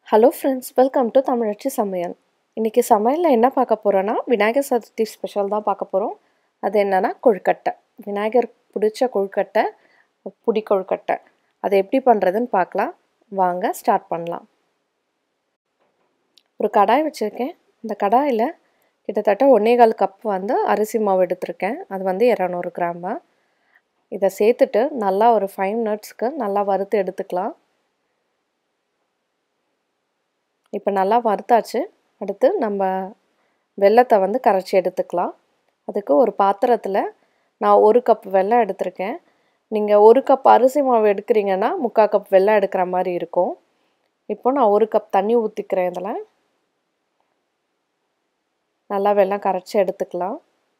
hello friends welcome to Tamizhachi சமையல் இன்றைக்கி சமையலில் என்ன பார்க்க போகிறோன்னா விநாயகர் சதுர்த்தி ஸ்பெஷல் தான் பார்க்க போகிறோம் அது என்னென்னா கொழுக்கட்டை விநாயகர் பிடிச்ச கொழுக்கட்டை புடி கொழுக்கட்டை அதை எப்படி பண்ணுறதுன்னு பார்க்கலாம் வாங்க ஸ்டார்ட் பண்ணலாம் ஒரு கடாய் வச்சுருக்கேன் இந்த கடாயில் கிட்டத்தட்ட ஒன்றே கால் கப் வந்து அரிசி மாவு எடுத்திருக்கேன் அது வந்து இரநூறு கிராம்பு இதை சேர்த்துட்டு நல்லா ஒரு ஃபைவ் மினிட்ஸ்க்கு நல்லா வறுத்து எடுத்துக்கலாம் இப்போ நல்லா வறுத்தாச்சு அடுத்து நம்ம வெள்ளத்தை வந்து கரைச்சி எடுத்துக்கலாம் அதுக்கு ஒரு பாத்திரத்தில் நான் ஒரு கப் வெல்லம் எடுத்திருக்கேன் நீங்கள் ஒரு கப் அரிசி மாவு எடுக்கிறீங்கன்னா முக்கால் கப் வெல்லம் எடுக்கிற மாதிரி இருக்கும் இப்போ நான் ஒரு கப் தண்ணி ஊற்றிக்கிறேன் இதில் நல்லா வெல்லம் கரைச்சி எடுத்துக்கலாம்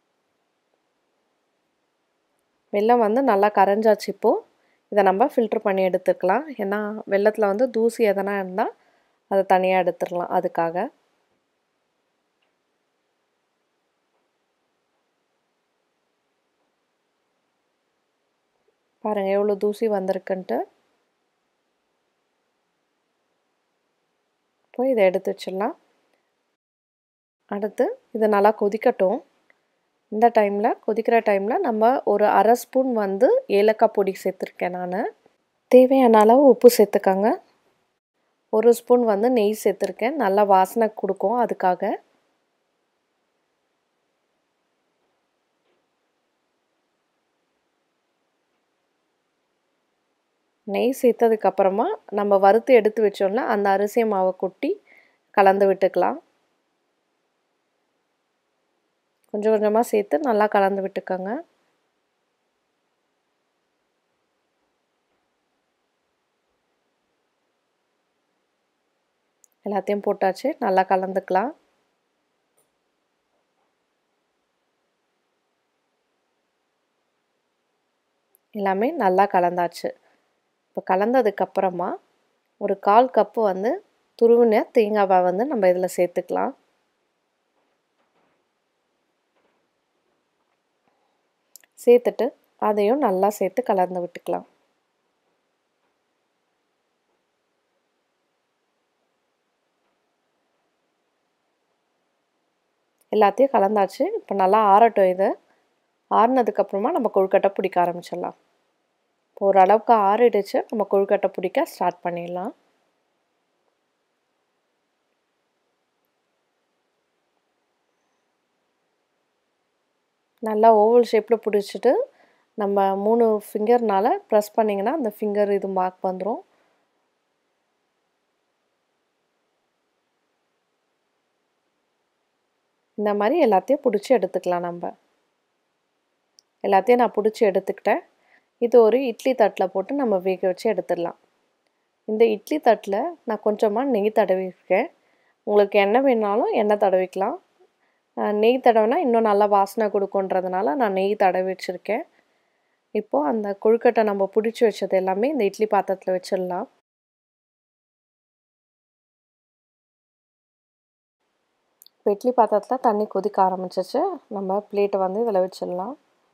வெல்லம் வந்து நல்லா கரைஞ்சாச்சு இப்போது இதை நம்ம ஃபில்ட்ரு பண்ணி எடுத்துக்கலாம் ஏன்னா வெள்ளத்தில் வந்து தூசி எதனா இருந்தால் அதை தனியாக எடுத்துடலாம் அதுக்காக பாருங்கள் எவ்வளோ தூசி வந்திருக்குன்ட்டு இப்போ இதை எடுத்து வச்சிடலாம் அடுத்து இது நல்லா கொதிக்கட்டும் இந்த டைமில் கொதிக்கிற டைமில் நம்ம ஒரு அரை ஸ்பூன் வந்து ஏலக்காய் பொடி சேர்த்துருக்கேன் நான் தேவையான அளவு உப்பு சேர்த்துக்கோங்க ஒரு ஸ்பூன் வந்து நெய் சேர்த்துருக்கேன் நல்லா வாசனை கொடுக்கும் அதுக்காக நெய் சேர்த்ததுக்கப்புறமா நம்ம வறுத்து எடுத்து வச்சோம்னா அந்த அரிசி மாவை கொட்டி கலந்து விட்டுக்கலாம் கொஞ்சம் கொஞ்சமாக சேர்த்து நல்லா கலந்து விட்டுக்கோங்க எல்லாத்தையும் போட்டாச்சு நல்லா கலந்துக்கலாம் எல்லாமே நல்லா கலந்தாச்சு இப்போ கலந்ததுக்கப்புறமா ஒரு கால் கப்பு வந்து துருவின தேங்காவை வந்து நம்ம இதில் சேர்த்துக்கலாம் சேர்த்துட்டு அதையும் நல்லா சேர்த்து கலந்து விட்டுக்கலாம் எல்லாத்தையும் கலந்தாச்சு இப்போ நல்லா ஆறட்டும் இது ஆறுனதுக்கப்புறமா நம்ம கொழுக்கட்டை பிடிக்க ஆரம்பிச்சிடலாம் இப்போ ஓரளவுக்கு ஆறிடுச்சு நம்ம கொழுக்கட்டை பிடிக்க ஸ்டார்ட் பண்ணிடலாம் நல்லா ஓவல் ஷேப்பில் பிடிச்சிட்டு நம்ம மூணு ஃபிங்கர்னால் ப்ரெஸ் பண்ணிங்கன்னா அந்த ஃபிங்கர் இது மார்க் வந்துடும் இந்த மாதிரி எல்லாத்தையும் பிடிச்சி எடுத்துக்கலாம் நம்ம எல்லாத்தையும் நான் பிடிச்சி எடுத்துக்கிட்டேன் இது ஒரு இட்லி தட்டில் போட்டு நம்ம வேக வச்சு எடுத்துடலாம் இந்த இட்லி தட்டில் நான் கொஞ்சமாக நெய் தடவிருக்கேன் உங்களுக்கு எண்ணெய் வேணாலும் எண்ணெய் தடவிக்கலாம் நெய் தடவினா இன்னும் நல்லா வாசனை கொடுக்குன்றதுனால நான் நெய் தடவி வச்சுருக்கேன் இப்போது அந்த கொழுக்கட்டை நம்ம பிடிச்சி வச்சது எல்லாமே இந்த இட்லி பாத்திரத்தில் வச்சிடலாம் இப்போ இட்லி பாத்திரத்தில் தண்ணி கொதிக்க ஆரம்பிச்சிச்சு நம்ம பிளேட்டை வந்து இதில் வச்சிடலாம்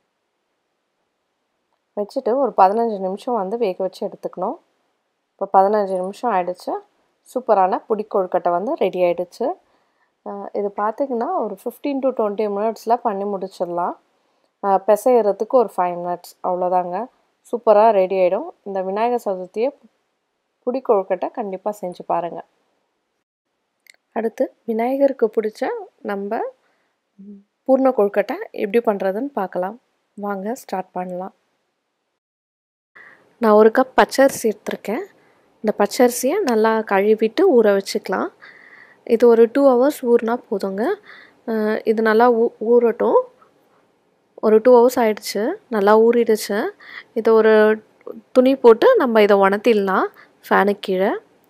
வச்சுட்டு ஒரு பதினஞ்சு நிமிஷம் வந்து வேக வச்சு எடுத்துக்கணும் இப்போ பதினஞ்சு நிமிஷம் ஆயிடுச்சு சூப்பரான புடி கொழுக்கட்டை வந்து ரெடி ஆகிடுச்சு இது பார்த்திங்கன்னா ஒரு ஃபிஃப்டீன் டு டுவெண்ட்டி மினிட்ஸில் பண்ணி முடிச்சிடலாம் பிசைகிறதுக்கு ஒரு ஃபைவ் மினிட்ஸ் அவ்வளோதாங்க சூப்பராக ரெடி ஆகிடும் இந்த விநாயகர் சதுர்த்தியை புடி கொழுக்கட்டை கண்டிப்பாக செஞ்சு பாருங்கள் அடுத்து விநாயகருக்கு பிடிச்ச நம்ம பூர்ண கொழுக்கட்டை எப்படி பண்ணுறதுன்னு பார்க்கலாம் வாங்க ஸ்டார்ட் பண்ணலாம் நான் ஒரு கப் பச்சரிசி எடுத்திருக்கேன் இந்த பச்சரிசியை நல்லா கழுவிட்டு ஊற வச்சுக்கலாம் இது ஒரு டூ ஹவர்ஸ் ஊறினா போதுங்க இது நல்லா ஊ ஊறட்டும் ஒரு டூ ஹவர்ஸ் ஆயிடுச்சு நல்லா ஊறிடுச்சு இதை ஒரு துணி போட்டு நம்ம இதை உணர்த்திடலாம் ஃபேனுக்கு கீழே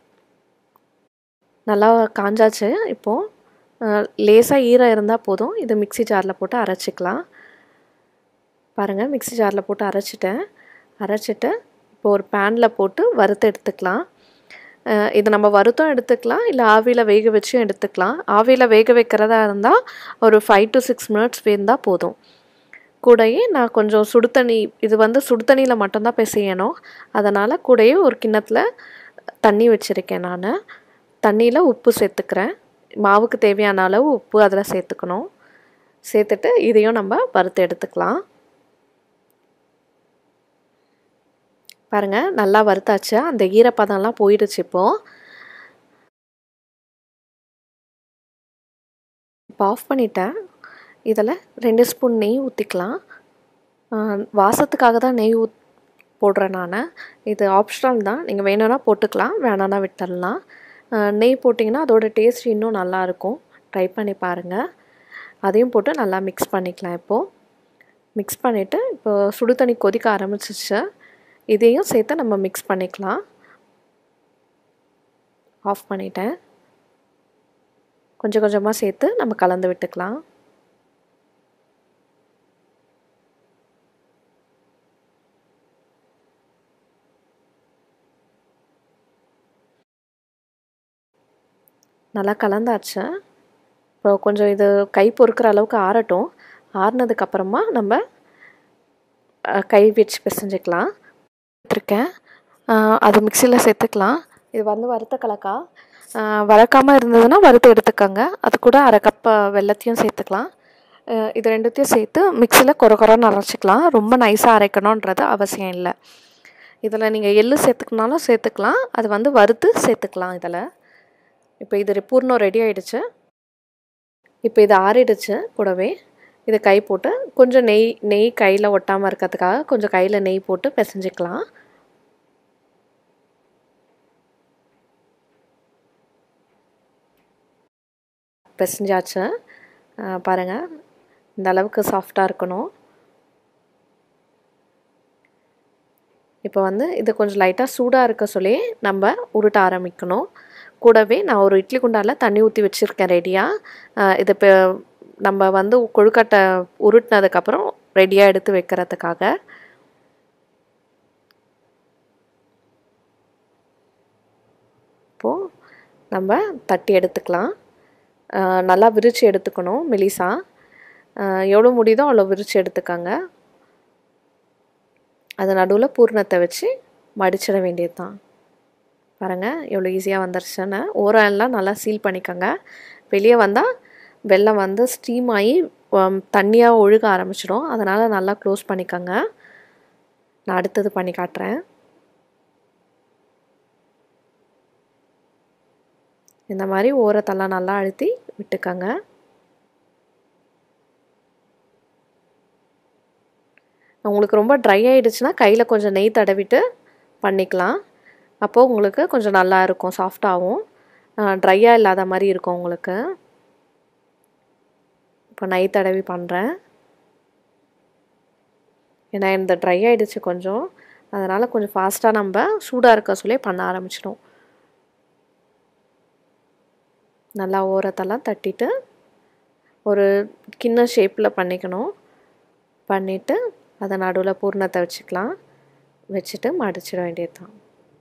நல்லா காஞ்சாச்சு இப்போது லேசாக ஈரம் இருந்தால் போதும் இது மிக்சி ஜாரில் போட்டு அரைச்சிக்கலாம் பாருங்கள் மிக்சி ஜாரில் போட்டு அரைச்சிட்டேன் அரைச்சிட்டு இப்போ ஒரு பேனில் போட்டு வறுத்து எடுத்துக்கலாம் இது நம்ம வறுத்தும் எடுத்துக்கலாம் இல்லை ஆவியில் வேக வச்சும் எடுத்துக்கலாம் ஆவியில் வேக வைக்கிறதா இருந்தால் ஒரு ஃபைவ் டு சிக்ஸ் மினிட்ஸ் வேந்தால் போதும் கூடயே நான் கொஞ்சம் சுடு தண்ணி இது வந்து சுடு தண்ணியில் மட்டும்தான் பிசையணும் அதனால் கூடயே ஒரு கிண்ணத்தில் தண்ணி வச்சுருக்கேன் நான் தண்ணியில் உப்பு சேர்த்துக்கிறேன் மாவுக்கு தேவையான அளவு உப்பு அதில் சேர்த்துக்கணும் சேர்த்துட்டு இதையும் நம்ம வறுத்து எடுத்துக்கலாம் பாருங்கள் நல்லா வறுத்தாச்சு அந்த ஈரப்பதம்லாம் போயிடுச்சு இப்போது இப்போ ஆஃப் பண்ணிட்டேன் இதில் ரெண்டு ஸ்பூன் நெய் ஊற்றிக்கலாம் வாசத்துக்காக தான் நெய் ஊத் போடுறேன் நான் இது ஆப்ஷனல் தான் நீங்கள் வேணும்னா போட்டுக்கலாம் வேணான்னா விட்டுடலாம் நெய் போட்டிங்கன்னா அதோட டேஸ்ட் இன்னும் நல்லாயிருக்கும் ட்ரை பண்ணி பாருங்கள் அதையும் போட்டு நல்லா மிக்ஸ் பண்ணிக்கலாம் இப்போது மிக்ஸ் பண்ணிவிட்டு இப்போ சுடு தண்ணி கொதிக்க ஆரம்பிச்சிச்சு இதையும் சேர்த்து நம்ம மிக்ஸ் பண்ணிக்கலாம் ஆஃப் பண்ணிட்டேன் கொஞ்சம் கொஞ்சமாக சேர்த்து நம்ம கலந்து விட்டுக்கலாம் நல்லா கலந்தாச்சு இப்போ கொஞ்சம் இது கை பொறுக்கிற அளவுக்கு ஆறட்டும் ஆறுனதுக்கப்புறமா நம்ம கை வச்சு பிசைஞ்சிக்கலாம் எடுத்துருக்கேன் அது மிக்சியில் சேர்த்துக்கலாம் இது வந்து வறுத்த கலக்கா வறக்காமல் இருந்ததுன்னா வறுத்து எடுத்துக்கோங்க அது கூட அரை கப் வெள்ளத்தையும் சேர்த்துக்கலாம் இது ரெண்டுத்தையும் சேர்த்து மிக்சியில் குறை குறைன்னு அரைச்சிக்கலாம் ரொம்ப நைஸாக அரைக்கணுன்றது அவசியம் இல்லை இதில் நீங்கள் எள்ளு சேர்த்துக்கினாலும் சேர்த்துக்கலாம் அது வந்து வறுத்து சேர்த்துக்கலாம் இதில் இப்போ இது பூர்ணம் ரெடி ஆகிடுச்சு இப்போ இது ஆறிடுச்சு கூடவே இதை கை போட்டு கொஞ்சம் நெய் நெய் கையில் ஒட்டாமல் இருக்கிறதுக்காக கொஞ்சம் கையில் நெய் போட்டு பிசைஞ்சிக்கலாம் பிசைஞ்சாச்சு பாருங்கள் இந்த அளவுக்கு சாஃப்டாக இருக்கணும் இப்போ வந்து இது கொஞ்சம் லைட்டாக சூடாக இருக்க சொல்லி நம்ம உருட்ட ஆரம்பிக்கணும் கூடவே நான் ஒரு இட்லி குண்டாவில் தண்ணி ஊற்றி வச்சுருக்கேன் ரெடியாக இது இப்போ நம்ம வந்து கொழுக்கட்டை உருட்டினதுக்கப்புறம் ரெடியாக எடுத்து வைக்கிறதுக்காக இப்போது நம்ம தட்டி எடுத்துக்கலாம் நல்லா விரித்து எடுத்துக்கணும் மெலிசா எவ்வளோ முடியுதோ அவ்வளோ விரித்து எடுத்துக்கோங்க அது நடுவில் பூர்ணத்தை வச்சு மடிச்சிட வேண்டியது தான் பாருங்கள் எவ்வளோ ஈஸியாக வந்துருச்சுன்னு ஓரம் எல்லாம் நல்லா சீல் பண்ணிக்கோங்க வெளியே வந்தால் வெள்ளம் வந்து ஸ்டீம் ஆகி தண்ணியாக ஒழுக ஆரம்பிச்சிடும் அதனால் நல்லா க்ளோஸ் பண்ணிக்கோங்க நான் அடுத்தது பண்ணி காட்டுறேன் இந்த மாதிரி ஓரத்தெல்லாம் நல்லா அழுத்தி விட்டுக்கோங்க உங்களுக்கு ரொம்ப ட்ரை ஆகிடுச்சுன்னா கையில் கொஞ்சம் நெய் தடவிட்டு பண்ணிக்கலாம் அப்போது உங்களுக்கு கொஞ்சம் நல்லா இருக்கும் சாஃப்டாகவும் ட்ரையாக இல்லாத மாதிரி இருக்கும் உங்களுக்கு இப்போ நெய் தடவி பண்ணுறேன் ஏன்னா இந்த ட்ரை ஆகிடுச்சு கொஞ்சம் அதனால் கொஞ்சம் ஃபாஸ்ட்டாக நம்ம சூடாக இருக்க சொல்லி பண்ண ஆரம்பிச்சிடும் நல்லா ஓரத்தெல்லாம் தட்டிட்டு ஒரு கிண்ண ஷேப்பில் பண்ணிக்கணும் பண்ணிவிட்டு அதை நடுவில் பூர்ணத்தை வச்சுக்கலாம் வச்சுட்டு மடிச்சிட வேண்டியது தான்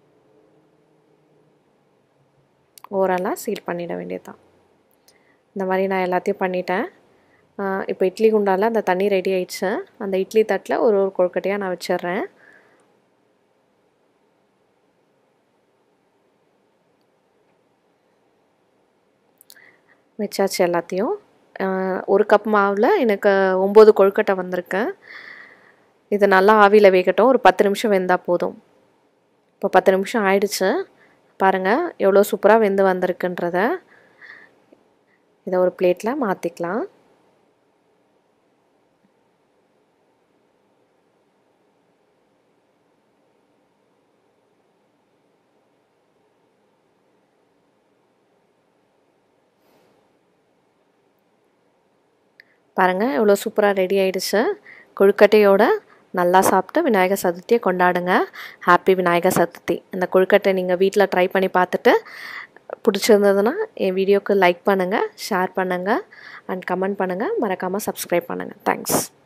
ஓரெல்லாம் சீல் பண்ணிட வேண்டியது தான் இந்த மாதிரி நான் எல்லாத்தையும் பண்ணிட்டேன் இப்போ இட்லி குண்டால் அந்த தண்ணி ரெடி ஆயிடுச்சு அந்த இட்லி தட்டில் ஒரு ஒரு கொழுக்கட்டையாக நான் வச்சிடுறேன் வச்சாச்சு எல்லாத்தையும் ஒரு கப் மாவில் எனக்கு ஒம்பது கொழுக்கட்டை வந்திருக்கு இது நல்லா ஆவியில் வேகட்டும் ஒரு பத்து நிமிஷம் வெந்தால் போதும் இப்போ பத்து நிமிஷம் ஆயிடுச்சு பாருங்கள் எவ்வளோ சூப்பராக வெந்து வந்திருக்குன்றத இதை ஒரு பிளேட்டில் மாற்றிக்கலாம் பாருங்கள் எவ்வளோ சூப்பராக ரெடி ஆயிடுச்சு கொழுக்கட்டையோட நல்லா சாப்பிட்டு விநாயகர் சதுர்த்தியை கொண்டாடுங்க ஹாப்பி விநாயகர் சதுர்த்தி இந்த கொழுக்கட்டை நீங்கள் வீட்டில் ட்ரை பண்ணி பார்த்துட்டு பிடிச்சிருந்ததுன்னா என் வீடியோக்கு லைக் பண்ணுங்கள் ஷேர் பண்ணுங்கள் அண்ட் கமெண்ட் பண்ணுங்கள் மறக்காமல் சப்ஸ்கிரைப் பண்ணுங்கள் தேங்க்ஸ்